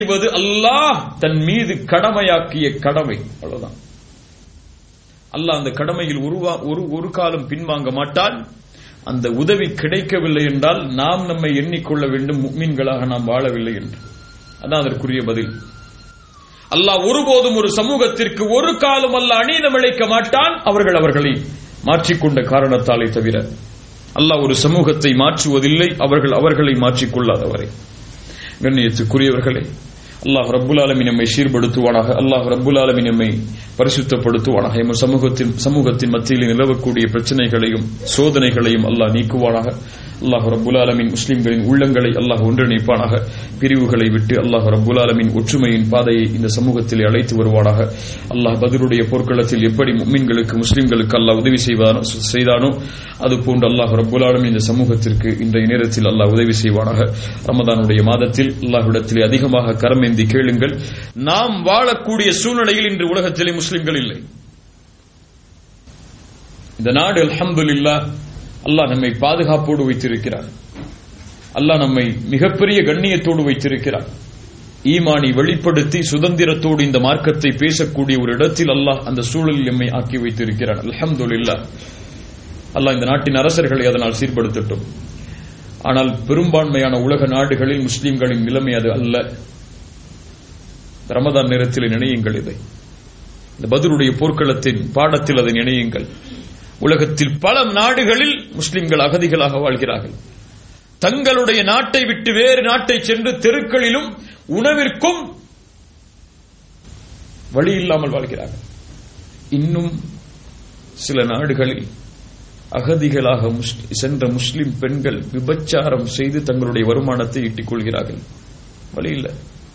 செய்வது அல்லாஹ் தன் மீது கடமையாக்கிய கடமை அவ்வளவுதான் அல்லாஹ் அந்த கடமையில் உருவா ஒரு ஒரு காலம் பின்வாங்க மாட்டான் அந்த உதவி கிடைக்கவில்லை என்றால் நாம் நம்மை எண்ணிக்கொள்ள வேண்டும் முக்மீன்களாக நாம் வாழவில்லை என்று அதான் அதற்குரிய பதில் அல்லாஹ் ஒருபோதும் ஒரு சமூகத்திற்கு ஒரு காலம் அல்ல அநீதம் இழைக்க மாட்டான் அவர்கள் அவர்களை மாற்றிக்கொண்ட காரணத்தாலே தவிர அல்லாஹ் ஒரு சமூகத்தை மாற்றுவதில்லை அவர்கள் அவர்களை மாற்றிக்கொள்ளாதவரை கண்ணியத்துக்குரியவர்களே அல்லாஹ் ரப்புல் ஆலமின் நம்மை சீர்படுத்துவானாக அல்லாஹ் ரப்புல் ஆலமின் நம்மை பரிசுத்தப்படுத்துவானாக எம் சமூகத்தின் சமூகத்தின் மத்தியில் நிலவக்கூடிய பிரச்சனைகளையும் சோதனைகளையும் அல்லாஹ் நீக்குவானாக அல்லாஹ் ரப்புல் ஆலமின் முஸ்லிம்களின் உள்ளங்களை அல்லாஹ் ஒன்றிணைப்பானாக பிரிவுகளை விட்டு அல்லாஹ் ரப்புல் ஆலமின் ஒற்றுமையின் பாதையை இந்த சமூகத்தில் அழைத்து வருவானாக அல்லாஹ் பதிலுடைய போர்க்களத்தில் எப்படி மும்மின்களுக்கு முஸ்லிம்களுக்கு அல்லாஹ் உதவி செய்வானோ செய்தானோ அதுபோன்று அல்லாஹ் ரப்புல் ஆலமின் இந்த சமூகத்திற்கு இன்றைய நேரத்தில் அல்லாஹ் உதவி செய்வானாக ரமதானுடைய மாதத்தில் அல்லாஹ்விடத்திலே அதிகமாக கரமேந்தி கேளுங்கள் நாம் வாழக்கூடிய சூழ்நிலையில் இன்று உலகத்திலே முஸ்லிம்கள் இல்லை இந்த நாடு அல்ஹம்துலில்லா அல்லாஹ் நம்மை பாதுகாப்போடு வைத்திருக்கிறார் அல்லாஹ் நம்மை மிகப்பெரிய கண்ணியத்தோடு வைத்திருக்கிறார் ஈமானை வெளிப்படுத்தி சுதந்திரத்தோடு இந்த மார்க்கத்தை பேசக்கூடிய ஒரு இடத்தில் அல்லாஹ் அந்த சூழலில் எம்மை ஆக்கி வைத்திருக்கிறார் அல்ஹம்துலில்லா அல்லாஹ் இந்த நாட்டின் அரசர்களை அதனால் சீர்படுத்தட்டும் ஆனால் பெரும்பான்மையான உலக நாடுகளில் முஸ்லிம்களின் நிலைமை அது அல்ல ரமதான் நேரத்தில் நினையுங்கள் இதை இந்த பதிலுடைய போர்க்களத்தின் பாடத்தில் அதை நினையுங்கள் உலகத்தில் பல நாடுகளில் முஸ்லிம்கள் அகதிகளாக வாழ்கிறார்கள் தங்களுடைய நாட்டை விட்டு வேறு நாட்டை சென்று தெருக்களிலும் உணவிற்கும் வழி இல்லாமல் வாழ்கிறார்கள் இன்னும் சில நாடுகளில் அகதிகளாக சென்ற முஸ்லிம் பெண்கள் விபச்சாரம் செய்து தங்களுடைய வருமானத்தை ஈட்டிக் கொள்கிறார்கள் வழி இல்லை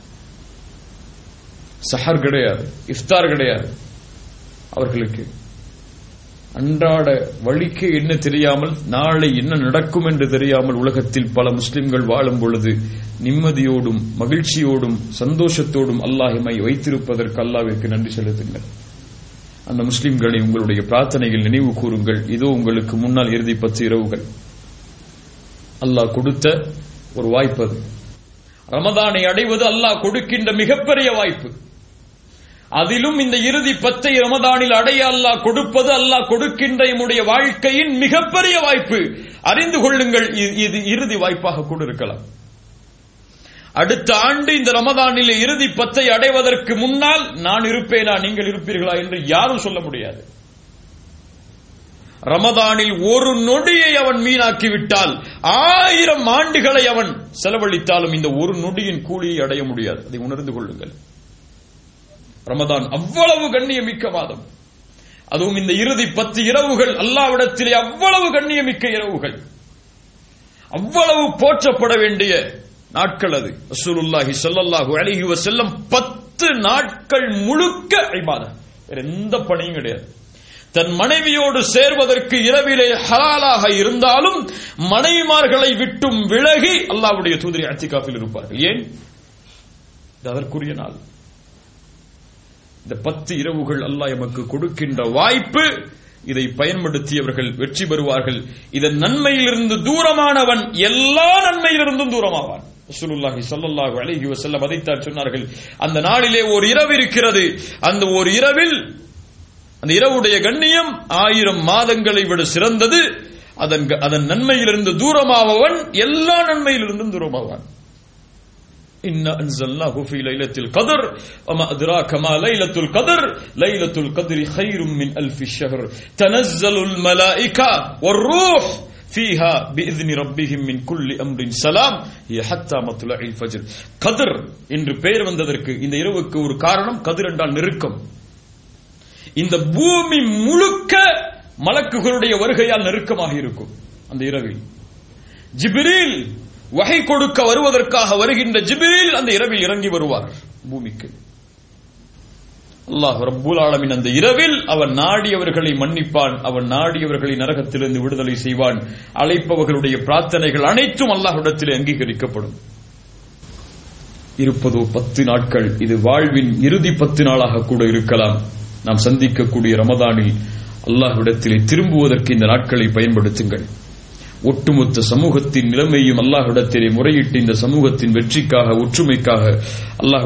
சஹர் கிடையாது இஃப்தார் கிடையாது அவர்களுக்கு அன்றாட வழிக்கு என்ன தெரியாமல் நாளை என்ன நடக்கும் என்று தெரியாமல் உலகத்தில் பல முஸ்லிம்கள் வாழும் பொழுது நிம்மதியோடும் மகிழ்ச்சியோடும் சந்தோஷத்தோடும் அல்லாஹிமை வைத்திருப்பதற்கு அல்லாவிற்கு நன்றி செலுத்துங்கள் அந்த முஸ்லிம்களை உங்களுடைய பிரார்த்தனைகள் நினைவு கூறுங்கள் இதோ உங்களுக்கு முன்னால் இறுதி பத்து இரவுகள் அல்லாஹ் கொடுத்த ஒரு வாய்ப்பு அது ரமதானை அடைவது அல்லாஹ் கொடுக்கின்ற மிகப்பெரிய வாய்ப்பு அதிலும் இந்த இறுதி பத்தை ரமதானில் அடைய அல்லாஹ் கொடுப்பது அல்லாஹ் கொடுக்கின்ற நம்முடைய வாழ்க்கையின் மிகப்பெரிய வாய்ப்பு அறிந்து கொள்ளுங்கள் இது இறுதி வாய்ப்பாக கூட இருக்கலாம் அடுத்த ஆண்டு இந்த ரமதானில் இறுதி பத்தை அடைவதற்கு முன்னால் நான் இருப்பேனா நீங்கள் இருப்பீர்களா என்று யாரும் சொல்ல முடியாது ரமதானில் ஒரு நொடியை அவன் மீனாக்கி விட்டால் ஆயிரம் ஆண்டுகளை அவன் செலவழித்தாலும் இந்த ஒரு நொடியின் கூலியை அடைய முடியாது அதை உணர்ந்து கொள்ளுங்கள் ரமதான் அவ்வளவு கண்ணியமிக்க மாதம் அதுவும் இந்த இறுதி பத்து இரவுகள் அல்லாவிடத்திலே அவ்வளவு கண்ணியமிக்க இரவுகள் அவ்வளவு போற்றப்பட வேண்டிய நாட்கள் அது ரசூலுல்லாஹி ஸல்லல்லாஹு அலைஹி வஸல்லம் பத்து நாட்கள் முழுக்க இபாதத் வேற எந்த பணியும் கிடையாது தன் மனைவியோடு சேர்வதற்கு இரவிலே ஹலாலாக இருந்தாலும் மனைவிமார்களை விட்டும் விலகி அல்லாவுடைய தூதரி அத்திகாஃபில் இருப்பார்கள் ஏன் இது அதற்குரிய நாள் இந்த பத்து இரவுகள் அல்லாஹ் எமக்கு கொடுக்கின்ற வாய்ப்பு இதை பயன்படுத்தியவர்கள் வெற்றி பெறுவார்கள் இதன் நன்மையிலிருந்து தூரமானவன் எல்லா நன்மையிலிருந்தும் தூரமாவான் ரசூலுல்லாஹி ஸல்லல்லாஹு அலைஹி வஸல்லம் அதைத்தான் சொன்னார்கள் அந்த நாளிலே ஒரு இரவு இருக்கிறது அந்த ஒரு இரவில் அந்த இரவுடைய கண்ணியம் ஆயிரம் மாதங்களை விட சிறந்தது அதன் அதன் நன்மையிலிருந்து தூரமாவவன் எல்லா நன்மையிலிருந்தும் தூரமாவான் إنا أنزلناه في ليلة القدر وما أدراك ما ليلة القدر ليلة القدر خير من ألف الشهر تنزل الملائكة والروح فيها بإذن ربهم من كل أمر سلام هي حتى مطلع الفجر قدر என்று பெயர் வந்ததற்கு இந்த இரவுக்கு ஒரு காரணம் கதிர் என்றால் நெருக்கம் இந்த பூமி முழுக்க மலக்குகளுடைய வருகையால் நெருக்கமாக இருக்கும் அந்த இரவில் ஜிபிரில் வகை கொடுக்க வருவதற்காக வருகின்ற ஜிபிரில் அந்த இரவில் இறங்கி வருவார் பூமிக்கு அல்லாஹ் ரப்புல் ஆலமின் அந்த இரவில் அவன் நாடியவர்களை மன்னிப்பான் அவன் நாடியவர்களை நரகத்திலிருந்து விடுதலை செய்வான் அழைப்பவர்களுடைய பிரார்த்தனைகள் அனைத்தும் அல்லாஹ்விடத்தில் அங்கீகரிக்கப்படும் இருப்பதோ பத்து நாட்கள் இது வாழ்வின் இறுதி பத்து நாளாக கூட இருக்கலாம் நாம் சந்திக்கக்கூடிய ரமதானில் அல்லாஹ்விடத்திலே திரும்புவதற்கு இந்த நாட்களை பயன்படுத்துங்கள் ஒட்டுமொத்த சமூகத்தின் நிலைமையும் அல்லாஹ்விடத்திலே முறையிட்டு இந்த சமூகத்தின் வெற்றிக்காக ஒற்றுமைக்காக அல்லாஹ்